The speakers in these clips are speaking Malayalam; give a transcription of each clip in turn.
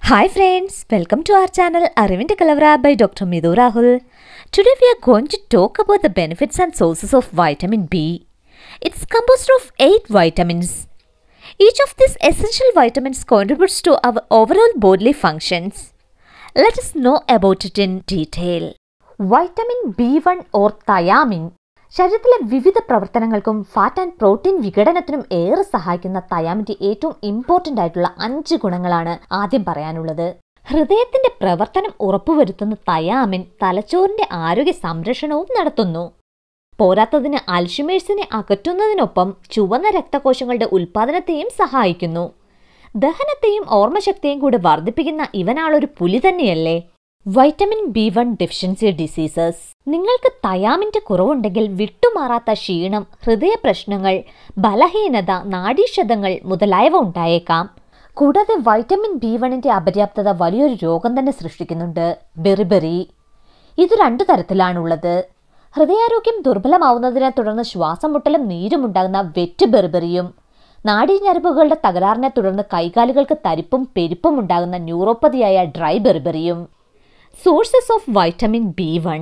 Hi friends, welcome to our channel Arivinte Kalavra by Dr. Midhu Rahul. Today we are going to talk about the benefits and sources of vitamin B. It's composed of 8 vitamins. Each of these essential vitamins contributes to our overall bodily functions. Let us know about it in detail. Vitamin B one or thiamine ശരീരത്തിലെ വിവിധ പ്രവർത്തനങ്ങൾക്കും ഫാറ്റ് ആൻഡ് പ്രോട്ടീൻ വിഘടനത്തിനും ഏറെ സഹായിക്കുന്ന തയാമിന്റെ ഏറ്റവും ഇമ്പോർട്ടന്റ് ആയിട്ടുള്ള അഞ്ച് ഗുണങ്ങളാണ് ആദ്യം പറയാനുള്ളത് ഹൃദയത്തിന്റെ പ്രവർത്തനം ഉറപ്പുവരുത്തുന്ന തയാമിൻ തലച്ചോറിന്റെ ആരോഗ്യ സംരക്ഷണവും നടത്തുന്നു പോരാത്തതിന് അൽഷിമേഴ്സിനെ അകറ്റുന്നതിനൊപ്പം ചുവന്ന രക്തകോശങ്ങളുടെ ഉൽപാദനത്തെയും സഹായിക്കുന്നു ദഹനത്തെയും ഓർമ്മശക്തിയും കൂടി വർദ്ധിപ്പിക്കുന്ന ഇവനാളൊരു പുലി തന്നെയല്ലേ vitamin B one deficiency diseases നിങ്ങൾക്ക് തയാമിന്റെ കുറവുണ്ടെങ്കിൽ വിട്ടുമാറാത്ത ക്ഷീണം ഹൃദയ പ്രശ്നങ്ങൾ ബലഹീനത നാഡീക്ഷതങ്ങൾ മുതലായവ ഉണ്ടായേക്കാം കൂടാതെ വൈറ്റമിൻ ബി വണ്ണിന്റെ അപര്യാപ്തത വലിയൊരു രോഗം തന്നെ സൃഷ്ടിക്കുന്നുണ്ട് ബെറിബെറി ഇത് രണ്ടു തരത്തിലാണുള്ളത് ഹൃദയാരോഗ്യം ദുർബലമാവുന്നതിനെ തുടർന്ന് ശ്വാസം മുട്ടലും നീരും ഉണ്ടാകുന്ന വെറ്റ് ബെറിബെറിയും നാഡീഞരമ്പുകളുടെ തകരാറിനെ തുടർന്ന് കൈകാലുകൾക്ക് തരിപ്പും പെരുപ്പും ഉണ്ടാകുന്ന ന്യൂറോപ്പതിയായ ഡ്രൈ ബെറിബെറിയും sources of vitamin B one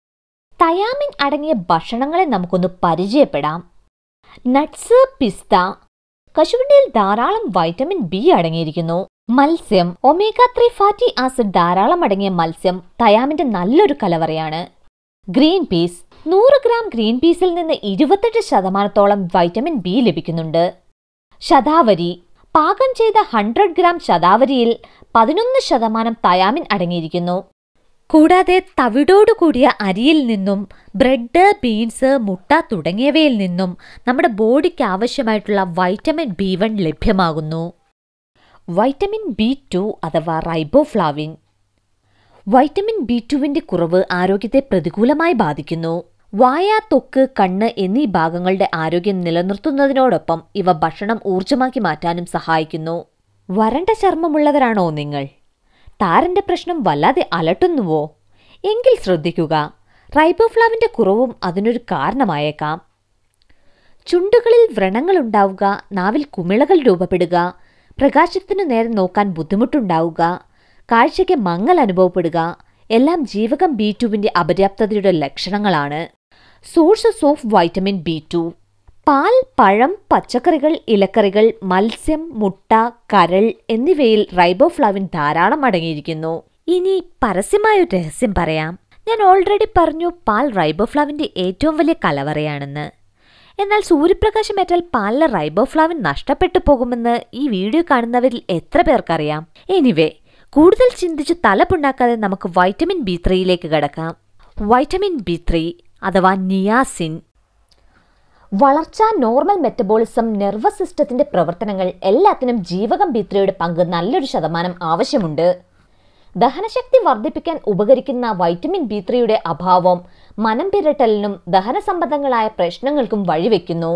thiamine അടങ്ങിയ ഭക്ഷണങ്ങളെ നമുക്കൊന്ന് പരിചയപ്പെടാം നട്ട്സ് പിസ്ത കശുവണ്ടിയിൽ ധാരാളം വൈറ്റമിൻ ബി അടങ്ങിയിരിക്കുന്നു മത്സ്യം ഒമേഗ ത്രീ ഫാറ്റി ആസിഡ് ധാരാളം അടങ്ങിയ മത്സ്യം തയാമിന്റെ നല്ലൊരു കലവറയാണ് ഗ്രീൻ പീസ് നൂറ് ഗ്രാം ഗ്രീൻ പീസിൽ നിന്ന് ഇരുപത്തെട്ട് ശതമാനത്തോളം വൈറ്റമിൻ ബി ലഭിക്കുന്നുണ്ട് ശതാവരി പാകം ചെയ്ത ഹൺഡ്രഡ് ഗ്രാം ശതാവരിയിൽ പതിനൊന്ന് ശതമാനം തയാമിൻ അടങ്ങിയിരിക്കുന്നു കൂടാതെ തവിടോടുകൂടിയ അരിയിൽ നിന്നും ബ്രെഡ് ബീൻസ് മുട്ട തുടങ്ങിയവയിൽ നിന്നും നമ്മുടെ ബോഡിക്ക് ആവശ്യമായിട്ടുള്ള വൈറ്റമിൻ ബി വൺ ലഭ്യമാകുന്നു വൈറ്റമിൻ ബി ടു അഥവാ റൈബോഫ്ലാവിൻ വൈറ്റമിൻ ബി ടുവിന്റെ കുറവ് ആരോഗ്യത്തെ പ്രതികൂലമായി ബാധിക്കുന്നു വായ തൊക്ക് കണ്ണ് എന്നീ ഭാഗങ്ങളുടെ ആരോഗ്യം നിലനിർത്തുന്നതിനോടൊപ്പം ഇവ ഭക്ഷണം ഊർജ്ജമാക്കി മാറ്റാനും സഹായിക്കുന്നു വരണ്ട ചർമ്മമുള്ളവരാണോ നിങ്ങൾ താരന്റെ പ്രശ്നം വല്ലാതെ അലട്ടുന്നുവോ എങ്കിൽ ശ്രദ്ധിക്കുക റൈബോഫ്ലാവിന്റെ കുറവും അതിനൊരു കാരണമായേക്കാം ചുണ്ടുകളിൽ വ്രണങ്ങൾ ഉണ്ടാവുക നാവിൽ കുമിളകൾ രൂപപ്പെടുക പ്രകാശത്തിനു നേരെ നോക്കാൻ ബുദ്ധിമുട്ടുണ്ടാവുക കാഴ്ചയ്ക്ക് മങ്ങൽ അനുഭവപ്പെടുക എല്ലാം ജീവകം ബി ടുവിന്റെ അപര്യാപ്തതയുടെ ലക്ഷണങ്ങളാണ് sources of vitamin B two പാൽ പഴം പച്ചക്കറികൾ ഇലക്കറികൾ മത്സ്യം മുട്ട കരൾ എന്നിവയിൽ റൈബോഫ്ലാവിൻ ധാരാളം അടങ്ങിയിരിക്കുന്നു ഇനി പരസ്യമായൊരു രഹസ്യം പറയാം ഞാൻ ഓൾറെഡി പറഞ്ഞു പാൽ റൈബോഫ്ലാവിന്റെ ഏറ്റവും വലിയ കലവറയാണെന്ന് എന്നാൽ സൂര്യപ്രകാശമേറ്റാൽ പാലിലെ റൈബോഫ്ലാവിൻ നഷ്ടപ്പെട്ടു പോകുമെന്ന് ഈ വീഡിയോ കാണുന്നവരിൽ എത്ര പേർക്കറിയാം എനിവേ കൂടുതൽ ചിന്തിച്ച് തലപ്പുണ്ടാക്കാതെ നമുക്ക് വൈറ്റമിൻ ബി ത്രീയിലേക്ക് കടക്കാം വൈറ്റമിൻ ബി ത്രീ അഥവാ നിയാസിൻ വളർച്ച നോർമൽ മെറ്റബോളിസം നെർവസ് സിസ്റ്റത്തിന്റെ പ്രവർത്തനങ്ങൾ എല്ലാത്തിനും ജീവകം ബി ത്രീയുടെ പങ്ക് നല്ലൊരു ശതമാനം ആവശ്യമുണ്ട് ദഹനശക്തി വർദ്ധിപ്പിക്കാൻ ഉപകരിക്കുന്ന വൈറ്റമിൻ ബി ത്രീയുടെ അഭാവം മനം പിരട്ടലിനും ദഹന സംബന്ധങ്ങളായ പ്രശ്നങ്ങൾക്കും വഴിവെക്കുന്നു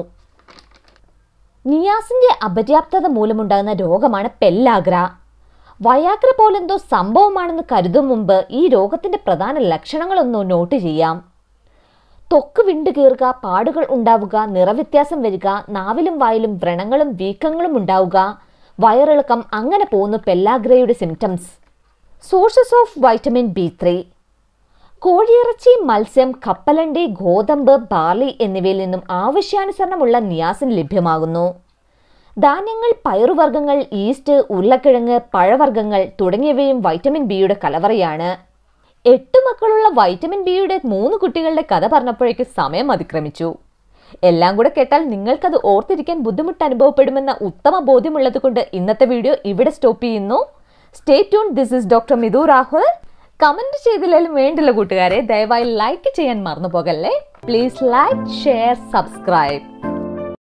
നിയാസിന്റെ അപര്യാപ്തത മൂലമുണ്ടാകുന്ന രോഗമാണ് പെല്ലാഗ്ര വയാഗ്ര പോലെന്തോ സംഭവമാണെന്ന് കരുതും മുമ്പ് ഈ രോഗത്തിന്റെ പ്രധാന ലക്ഷണങ്ങളൊന്ന് നോട്ട് ചെയ്യാം ത്വക്ക് വിണ്ടു കീറുക പാടുകൾ ഉണ്ടാവുക നിറവ്യത്യാസം വരിക നാവിലും വായിലും വ്രണങ്ങളും വീക്കങ്ങളും ഉണ്ടാവുക വയറിളക്കം അങ്ങനെ പോകുന്നു പെല്ലാഗ്രയുടെ symptoms sources of vitamin B three കോഴിയിറച്ചി മത്സ്യം കപ്പലണ്ടി ഗോതമ്പ് ബാർലി എന്നിവയിൽ നിന്നും ആവശ്യാനുസരണമുള്ള നിയാസിൻ ലഭ്യമാകുന്നു ധാന്യങ്ങൾ പയറുവർഗ്ഗങ്ങൾ ഈസ്റ്റ് ഉരുളക്കിഴങ്ങ് പഴവർഗ്ഗങ്ങൾ തുടങ്ങിയവയും വൈറ്റമിൻ ബിയുടെ കലവറയാണ് എട്ട് മക്കളുള്ള വൈറ്റമിൻ ബിയുടെ മൂന്ന് കുട്ടികളുടെ കഥ പറഞ്ഞപ്പോഴേക്ക് സമയം അതിക്രമിച്ചു എല്ലാം കൂടെ കേട്ടാൽ നിങ്ങൾക്കത് ഓർത്തിരിക്കാൻ ബുദ്ധിമുട്ട് അനുഭവപ്പെടുമെന്ന ഉത്തമ ബോധ്യമുള്ളത് കൊണ്ട് ഇന്നത്തെ വീഡിയോ ഇവിടെ സ്റ്റോപ്പ് ചെയ്യുന്നു stay tune this is doctor Mithu Rahul comment ചെയ്തില്ലെങ്കിലും വേണ്ടില്ല കൂട്ടുകാരെ ദയവായി ലൈക്ക് ചെയ്യാൻ മറന്നു പോകല്ലേ പ്ലീസ് ലൈക്ക് ഷെയർ സബ്സ്ക്രൈബ്